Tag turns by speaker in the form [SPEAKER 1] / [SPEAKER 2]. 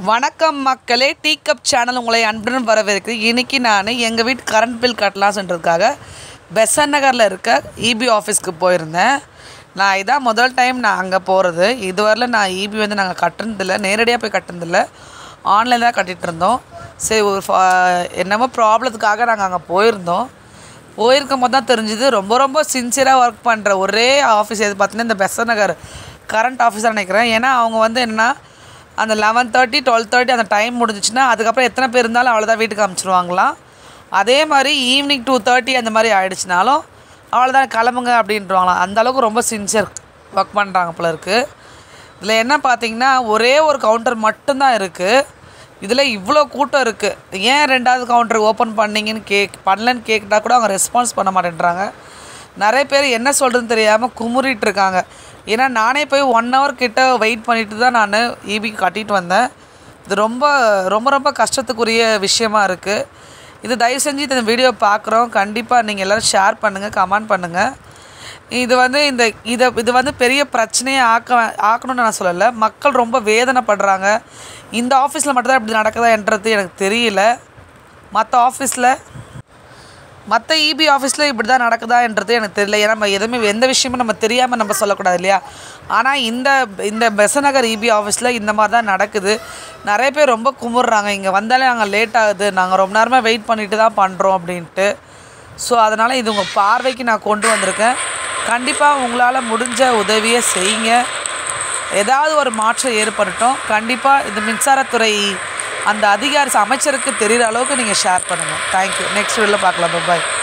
[SPEAKER 1] வணக்கம் மக்களே tea cup channel உங்களை அன்புடன் வரவேற்கு இன்னைக்கு நான் எங்கள் வீட்டு கரண்ட் பில் கட்டலாம் சொல்கிறதுக்காக பெசன் நகரில் இருக்க இபி ஆஃபீஸ்க்கு போயிருந்தேன் நான் இதான் முதல் டைம் நான் அங்கே போகிறது இதுவரையில் நான் இபி வந்து நாங்கள் கட்டுனதில்ல நேரடியாக போய் கட்டுனதில்ல ஆன்லைன் தான் கட்டிகிட்டு இருந்தோம் சரி ஒரு ஃபா- என்னமோ ப்ராப்ளத்துக்காக நாங்கள் அங்கே போயிருந்தோம் போயிருக்கும் போது தான் தெரிஞ்சுது ரொம்ப ரொம்ப சின்சியராக ஒர்க் பண்ணுற ஒரே ஆஃபீஸ் எது பார்த்தீங்கன்னா இந்த பெசன் நகர் கரண்ட் ஆஃபீஸாக நினைக்கிறேன் ஏன்னா அவங்க வந்து என்னன்னா அந்த லெவன் தேர்ட்டி டுவெல் தேர்ட்டி அந்த டைம் முடிஞ்சிச்சுன்னா அதுக்கப்புறம் எத்தனை பேர் இருந்தாலும் அவ்வளோதான் வீட்டுக்கு அனுப்பிச்சிருவாங்களாம் அதே மாதிரி ஈவினிங் டூ தேர்ட்டி அந்த மாதிரி ஆயிடுச்சுனாலும் அவ்வளோதான் கிளம்புங்க அப்படின்றவாங்களாம் அந்த அளவுக்கு ரொம்ப சின்சியர் ஒர்க் பண்ணுறாங்க போல இருக்குது இதில் என்ன பார்த்தீங்கன்னா ஒரே ஒரு கவுண்டர் மட்டும்தான் இருக்குது இதில் இவ்வளோ கூட்டம் இருக்குது ஏன் ரெண்டாவது கவுண்டர் ஓப்பன் பண்ணீங்கன்னு கேக் பண்ணலன்னு கேட்டால் கூட அவங்க ரெஸ்பான்ஸ் பண்ண மாட்டேன்றாங்க நிறைய பேர் என்ன சொல்கிறதுன்னு தெரியாமல் குமுறிட்டு இருக்காங்க ஏன்னா நானே போய் ஒன் ஹவர் கிட்ட வெயிட் பண்ணிட்டு தான் நான் ஈபிக்கு கட்டிட்டு வந்தேன் இது ரொம்ப ரொம்ப ரொம்ப கஷ்டத்துக்குரிய விஷயமா இருக்குது இது தயவு செஞ்சு இந்த வீடியோ பார்க்குறோம் கண்டிப்பாக நீங்கள் எல்லோரும் ஷேர் பண்ணுங்கள் கமெண்ட் பண்ணுங்கள் இது வந்து இந்த இதை இது வந்து பெரிய பிரச்சனையை ஆக்க ஆக்கணும்னு நான் சொல்லலை மக்கள் ரொம்ப வேதனைப்படுறாங்க இந்த ஆஃபீஸில் மட்டும்தான் இப்படி நடக்குதான்றது எனக்கு தெரியல மற்ற ஆஃபீஸில் மற்ற இபி ஆஃபீஸில் இப்படி தான் நடக்குதான்றது எனக்கு தெரியல ஏன்னா நம்ம எதுவுமே எந்த விஷயமும் நம்ம தெரியாமல் நம்ம சொல்லக்கூடாது இல்லையா ஆனால் இந்த இந்த பெசநகர் இபி ஆஃபீஸில் இந்த மாதிரி தான் நடக்குது நிறைய பேர் ரொம்ப குமுறுறாங்க இங்கே வந்தாலே நாங்கள் லேட் ஆகுது நாங்கள் ரொம்ப நேரமாக வெயிட் பண்ணிட்டு தான் பண்ணுறோம் அப்படின்ட்டு ஸோ அதனால் இது உங்கள் பார்வைக்கு நான் கொண்டு வந்திருக்கேன் கண்டிப்பாக உங்களால் முடிஞ்ச உதவியை செய்யுங்க ஏதாவது ஒரு மாற்றம் ஏற்படட்டும் கண்டிப்பாக இந்த மின்சாரத்துறை அந்த அதிகாரி அமைச்சருக்கு தெரிகிற அளவுக்கு நீங்கள் ஷேர் பண்ணுங்கள் தேங்க்யூ நெக்ஸ்ட் வீடியோவில் பார்க்கலாம் பாய்